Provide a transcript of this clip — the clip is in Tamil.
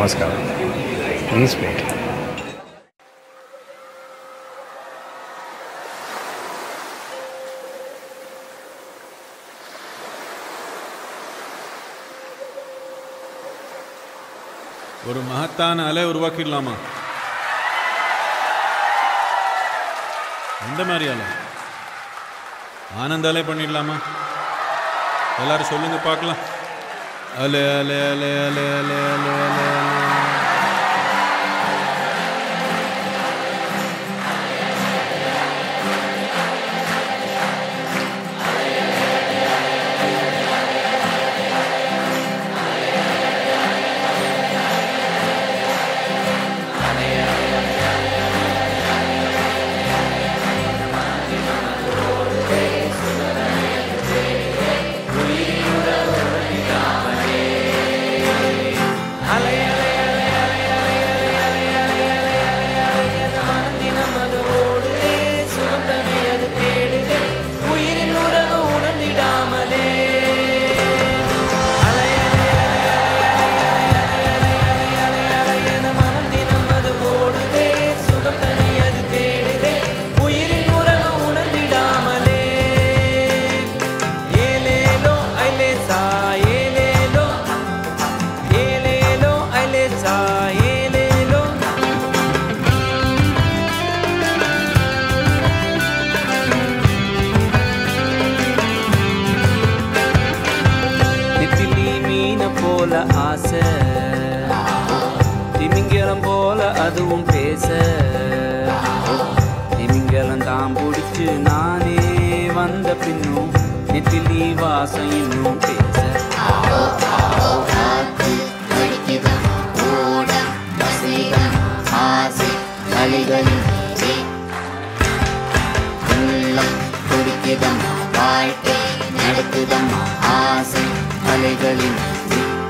நமஸ்காரம் ப்ளீஸ் வெயிட் ஒரு மகத்தான அலை உருவாக்கிடலாமா எந்த மாதிரி அலை ஆனந்த அலை பண்ணிடலாமா எல்லாரும் சொல்லுங்க பார்க்கலாம் அலே அலே அலே அலே அலே அலே அலே அலே உயிரின் உறவு உணர்ந்திடாமலே மனம் தினம் அது ஓடுதே சுகம் தனி அது தேடுதே உயிரின் உறவு உணர்ந்திடாமலே ஏலேலோ ஐலேசா ஏலேலோ ஏலேலோ ஐலேசா ஏலேலோ நெத்திலி மீன போல ஆசை திமிங்கலம் போல அதுவும் பேச திமிங்கலம் தான் பிடிச்சு நானே வந்த பின்னும் நெத்திலி வாசம் இன்னும் பேச காத்து அடிக்குதம் ஓடம் வசீகம் ஆசை அலைகளின் மீதே. உள்ளம் துடிக்குதம் வாழ்க்கை நடக்குதம் ஆசை அலைகளின் மீதே.